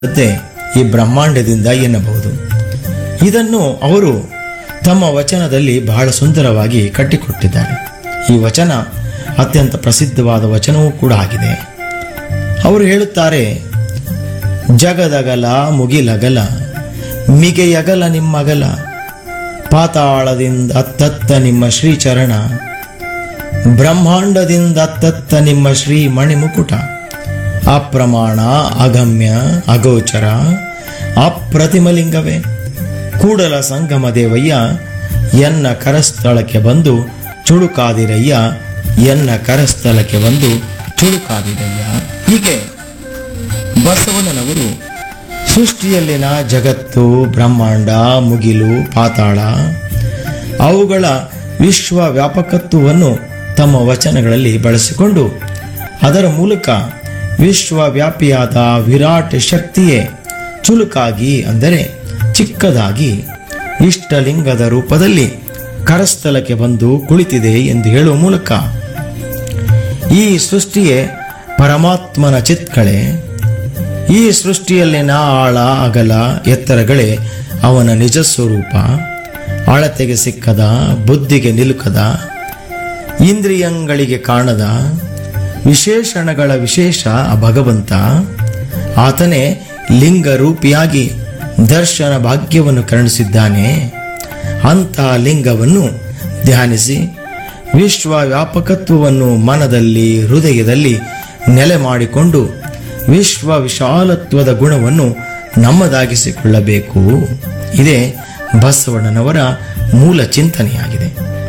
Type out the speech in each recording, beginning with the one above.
ಮತ್ತೆ ಈ ಬ್ರಹ್ಮಾಂಡದಿಂದ ಎನ್ನಬಹುದು ಇದನ್ನು ಅವರು ತಮ್ಮ ವಚನದಲ್ಲಿ ಬಹಳ ಸುಂದರವಾಗಿ ಕಟ್ಟಿಕೊಟ್ಟಿದ್ದಾರೆ ಈ ವಚನ ಅತ್ಯಂತ ಪ್ರಸಿದ್ಧವಾದ ವಚನವೂ ಕೂಡ ಆಗಿದೆ ಅವರು ಹೇಳುತ್ತಾರೆ ಜಗದಗಲ ಮುಗಿಲಗಲ ಮಿಗೆಯಗಲ ನಿಮ್ಮಗಲ ಪಾತಾಳದಿಂದ ಅತ್ತತ್ತ ನಿಮ್ಮ ಶ್ರೀಚರಣ ಬ್ರಹ್ಮಾಂಡದಿಂದ ಅತ್ತತ್ತ ನಿಮ್ಮ ಶ್ರೀ ಮಣಿಮುಕುಟ ಅಪ್ರಮಾಣ ಅಗಮ್ಯ ಅಗೋಚರ ಅಪ್ರತಿಮಲಿಂಗವೇ ಕೂಡಲ ಸಂಗಮ ದೇವಯ್ಯ ಎನ್ನ ಕರಸ್ಥಳಕ್ಕೆ ಬಂದು ಚುಳುಕಾದಿರಯ್ಯ ಎನ್ನ ಕರಸ್ಥಳಕ್ಕೆ ಬಂದು ಚುಳುಕಾದಿರಯ್ಯ ಹೀಗೆ ಬಸವಣ್ಣನವರು ಸೃಷ್ಟಿಯಲ್ಲಿನ ಜಗತ್ತು ಬ್ರಹ್ಮಾಂಡ ಮುಗಿಲು ಪಾತಾಳ ಅವುಗಳ ವಿಶ್ವ ವ್ಯಾಪಕತ್ವವನ್ನು ತಮ್ಮ ವಚನಗಳಲ್ಲಿ ಬಳಸಿಕೊಂಡು ಅದರ ಮೂಲಕ ವಿಶ್ವವ್ಯಾಪಿಯಾದ ವಿರಾಟ್ ಶಕ್ತಿಯೇ ಚುಲುಕಾಗಿ ಅಂದರೆ ಚಿಕ್ಕದಾಗಿ ಇಷ್ಟಲಿಂಗದ ರೂಪದಲ್ಲಿ ಕರಸ್ಥಲಕ್ಕೆ ಬಂದು ಕುಳಿತಿದೆ ಎಂದು ಹೇಳುವ ಮೂಲಕ ಈ ಸೃಷ್ಟಿಯೇ ಪರಮಾತ್ಮನ ಚಿತ್ಕಳೆ ಈ ಸೃಷ್ಟಿಯಲ್ಲಿನ ಆಳ ಅಗಲ ಎತ್ತರಗಳೇ ಅವನ ನಿಜ ಸ್ವರೂಪ ಅಳತೆಗೆ ಸಿಕ್ಕದ ಬುದ್ಧಿಗೆ ನಿಲುಕದ ಇಂದ್ರಿಯಗಳಿಗೆ ಕಾಣದ ವಿಶೇಷಣಗಳ ವಿಶೇಷ ಆ ಭಗವಂತ ಆತನೇ ಲಿಂಗ ರೂಪಿಯಾಗಿ ದರ್ಶನ ಭಾಗ್ಯವನ್ನು ಕರುಣಿಸಿದ್ದಾನೆ ಅಂತಹ ಲಿಂಗವನ್ನು ಧ್ಯಾನಿಸಿ ವಿಶ್ವ ವ್ಯಾಪಕತ್ವವನ್ನು ಮನದಲ್ಲಿ ಹೃದಯದಲ್ಲಿ ನೆಲೆ ಮಾಡಿಕೊಂಡು ವಿಶ್ವ ವಿಶಾಲತ್ವದ ಗುಣವನ್ನು ನಮ್ಮದಾಗಿಸಿಕೊಳ್ಳಬೇಕು ಇದೇ ಬಸವಣ್ಣನವರ ಮೂಲ ಚಿಂತನೆಯಾಗಿದೆ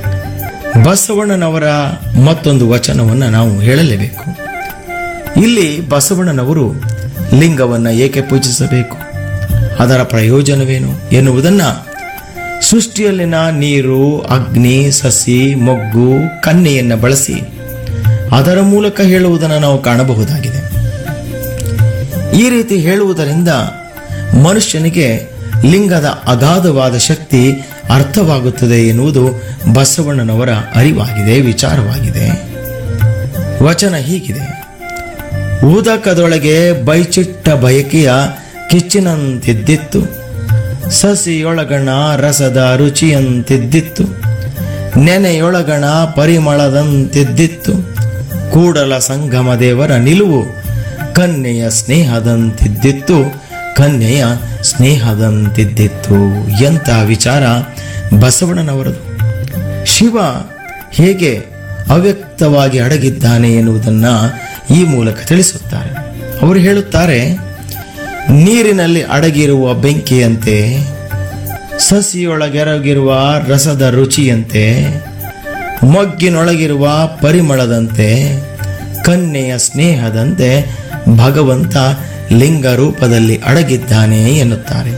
ಬಸವಣ್ಣನವರ ಮತ್ತೊಂದು ವಚನವನ್ನು ನಾವು ಹೇಳಲೇಬೇಕು ಇಲ್ಲಿ ಬಸವಣ್ಣನವರು ಲಿಂಗವನ್ನು ಏಕೆ ಪೂಜಿಸಬೇಕು ಅದರ ಪ್ರಯೋಜನವೇನು ಎನ್ನುವುದನ್ನು ಸೃಷ್ಟಿಯಲ್ಲಿನ ನೀರು ಅಗ್ನಿ ಸಸಿ ಮೊಗ್ಗು ಕನ್ನೆಯನ್ನು ಬಳಸಿ ಅದರ ಮೂಲಕ ಹೇಳುವುದನ್ನು ನಾವು ಕಾಣಬಹುದಾಗಿದೆ ಈ ರೀತಿ ಹೇಳುವುದರಿಂದ ಮನುಷ್ಯನಿಗೆ ಲಿಂಗದ ಅಗಾಧವಾದ ಶಕ್ತಿ ಅರ್ಥವಾಗುತ್ತದೆ ಎನ್ನುವುದು ಬಸವಣ್ಣನವರ ಅರಿವಾಗಿದೆ ವಿಚಾರವಾಗಿದೆ ವಚನ ಹೀಗಿದೆ ಉದಕದೊಳಗೆ ಬೈಚಿಟ್ಟ ಬಯಕೆಯ ಕಿಚ್ಚಿನಂತಿದ್ದಿತ್ತು ಸಸಿಯೊಳಗಣ ರಸದ ರುಚಿಯಂತಿದ್ದಿತ್ತು ನೆನೆಯೊಳಗಣ ಪರಿಮಳದಂತಿದ್ದಿತ್ತು ಕೂಡಲ ಸಂಗಮ ದೇವರ ನಿಲುವು ಕನ್ಯೆಯ ಸ್ನೇಹದಂತಿದ್ದಿತ್ತು ಕನ್ಯೆಯ ಸ್ನೇಹದಂತಿದ್ದಿತ್ತು ಎಂಥ ವಿಚಾರ ಬಸವಣ್ಣನವರದು ಶಿವ ಹೇಗೆ ಅವ್ಯಕ್ತವಾಗಿ ಅಡಗಿದ್ದಾನೆ ಎನ್ನುವುದನ್ನು ಈ ಮೂಲಕ ತಿಳಿಸುತ್ತಾರೆ ಅವರು ಹೇಳುತ್ತಾರೆ ನೀರಿನಲ್ಲಿ ಅಡಗಿರುವ ಬೆಂಕಿಯಂತೆ ಸಸಿಯೊಳಗೆರಗಿರುವ ರಸದ ರುಚಿಯಂತೆ ಮೊಗ್ಗಿನೊಳಗಿರುವ ಪರಿಮಳದಂತೆ ಕನ್ಯೆಯ ಸ್ನೇಹದಂತೆ ಭಗವಂತ ಲಿಂಗ ರೂಪದಲ್ಲಿ ಅಡಗಿದ್ದಾನೆ ಎನ್ನುತ್ತಾರೆ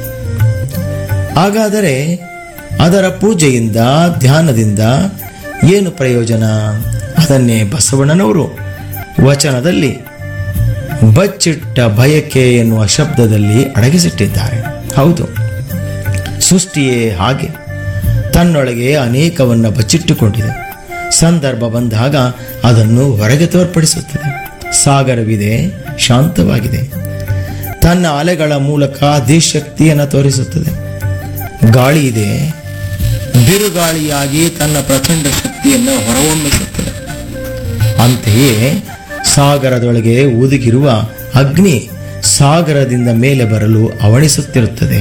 ಹಾಗಾದರೆ ಅದರ ಪೂಜೆಯಿಂದ ಧ್ಯಾನದಿಂದ ಏನು ಪ್ರಯೋಜನ ಅದನ್ನೇ ಬಸವಣ್ಣನವರು ವಚನದಲ್ಲಿ ಬಚ್ಚಿಟ್ಟ ಬಯಕೆ ಎನ್ನುವ ಶಬ್ದದಲ್ಲಿ ಅಡಗಿಸಿಟ್ಟಿದ್ದಾರೆ ಹೌದು ಸೃಷ್ಟಿಯೇ ಹಾಗೆ ತನ್ನೊಳಗೆ ಅನೇಕವನ್ನ ಬಚ್ಚಿಟ್ಟುಕೊಂಡಿದೆ ಸಂದರ್ಭ ಬಂದಾಗ ಅದನ್ನು ಹೊರಗೆ ತೋರ್ಪಡಿಸುತ್ತದೆ ಸಾಗರವಿದೆ ಶಾಂತವಾಗಿದೆ ತನ್ನ ಅಲೆಗಳ ಮೂಲಕ ಶಕ್ತಿಯನ್ನು ತೋರಿಸುತ್ತದೆ ಗಾಳಿ ಇದೆ ಬಿರುಗಾಳಿಯಾಗಿ ತನ್ನ ಪ್ರಚಂಡ ಶಕ್ತಿಯನ್ನು ಹೊರಹೊಮ್ಮಿಸುತ್ತದೆ ಅಂತೆಯೇ ಸಾಗರದೊಳಗೆ ಊದಿಗಿರುವ ಅಗ್ನಿ ಸಾಗರದಿಂದ ಮೇಲೆ ಬರಲು ಅವಣಿಸುತ್ತಿರುತ್ತದೆ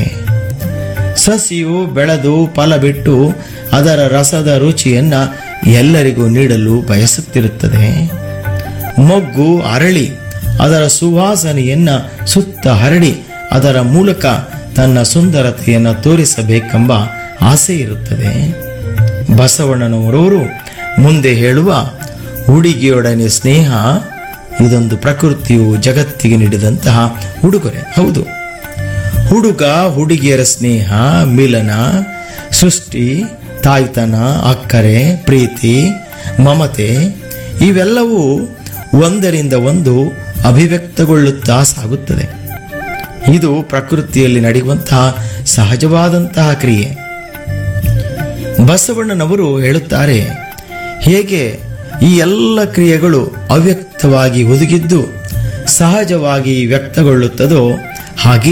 ಸಸಿಯು ಬೆಳೆದು ಫಲ ಬಿಟ್ಟು ಅದರ ರಸದ ರುಚಿಯನ್ನ ಎಲ್ಲರಿಗೂ ನೀಡಲು ಬಯಸುತ್ತಿರುತ್ತದೆ ಮೊಗ್ಗು ಅರಳಿ ಅದರ ಸುವಾಸನೆಯನ್ನ ಸುತ್ತ ಹರಡಿ ಅದರ ಮೂಲಕ ತನ್ನ ಸುಂದರತೆಯನ್ನು ತೋರಿಸಬೇಕೆಂಬ ಆಸೆ ಇರುತ್ತದೆ ಬಸವಣ್ಣನವರವರು ಮುಂದೆ ಹೇಳುವ ಹುಡುಗಿಯೊಡನೆ ಸ್ನೇಹ ಇದೊಂದು ಪ್ರಕೃತಿಯು ಜಗತ್ತಿಗೆ ನೀಡಿದಂತಹ ಉಡುಗೊರೆ ಹೌದು ಹುಡುಗ ಹುಡುಗಿಯರ ಸ್ನೇಹ ಮಿಲನ ಸೃಷ್ಟಿ ತಾಯ್ತನ ಅಕ್ಕರೆ ಪ್ರೀತಿ ಮಮತೆ ಇವೆಲ್ಲವೂ ಒಂದರಿಂದ ಒಂದು ಅಭಿವ್ಯಕ್ತಗೊಳ್ಳುತ್ತಾ ಸಾಗುತ್ತದೆ ಇದು ಪ್ರಕೃತಿಯಲ್ಲಿ ನಡೆಯುವಂತಹ ಸಹಜವಾದಂತಹ ಕ್ರಿಯೆ ಬಸವಣ್ಣನವರು ಹೇಳುತ್ತಾರೆ ಹೇಗೆ ಈ ಎಲ್ಲ ಕ್ರಿಯೆಗಳು ಅವ್ಯಕ್ತವಾಗಿ ಹುದುಗಿದ್ದು ಸಹಜವಾಗಿ ವ್ಯಕ್ತಗೊಳ್ಳುತ್ತದೋ ಹಾಗೆ